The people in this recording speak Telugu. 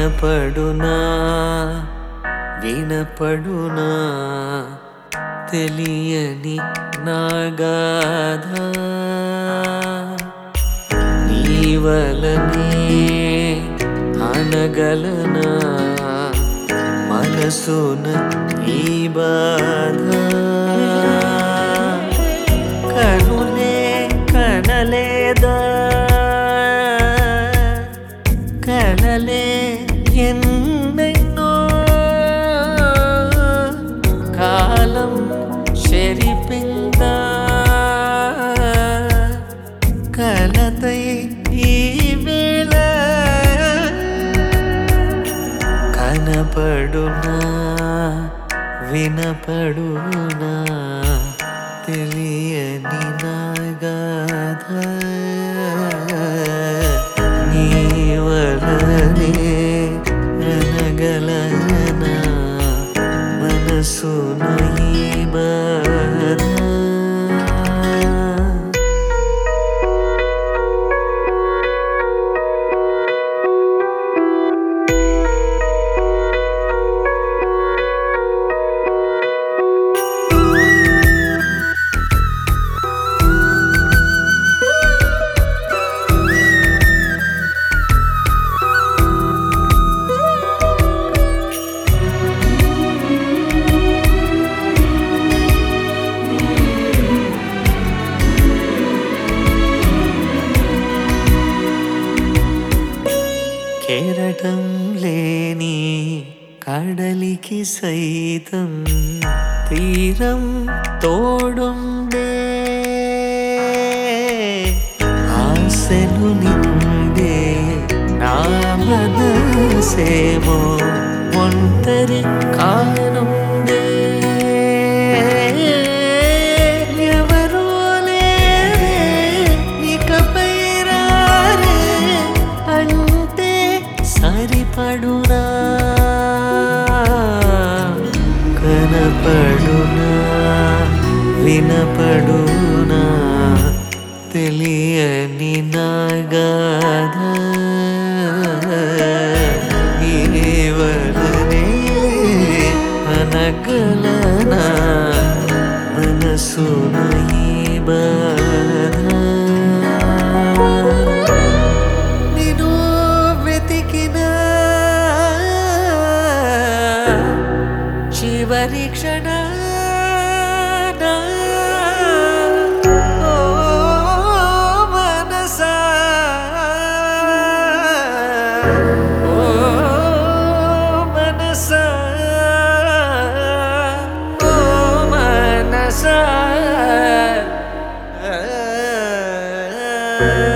వినపడునా వినపడునా తెలియని నాగాధ నీ వలనే అనగలనా మనసున ఈ బాధ కనులే కనలేదా కలలే ఎన్నెన్నో కాలం చెరిపిందా కలతై ఈ వేళ కనపడునా వినపడునా తెలియని నాగాధ నీ వలనే అనగలనా మనసున ఈ బాధ కెరటం లేని కడలికి సైతం తీరం తోడుండే ఆశలు నిండే నా మనసేమో ఒంటరి కానుండే ఎవరూ లేరే ఇకపై రారే అంటే సరిపడునా కనపడునా వినపడునా తెలియని నాగాధ వలనే అనగలనా మనసున ఈ బాధ నిన్ను వెతికిన చివరి క్షణ మనసా ఓ మనసా ఓ మనసా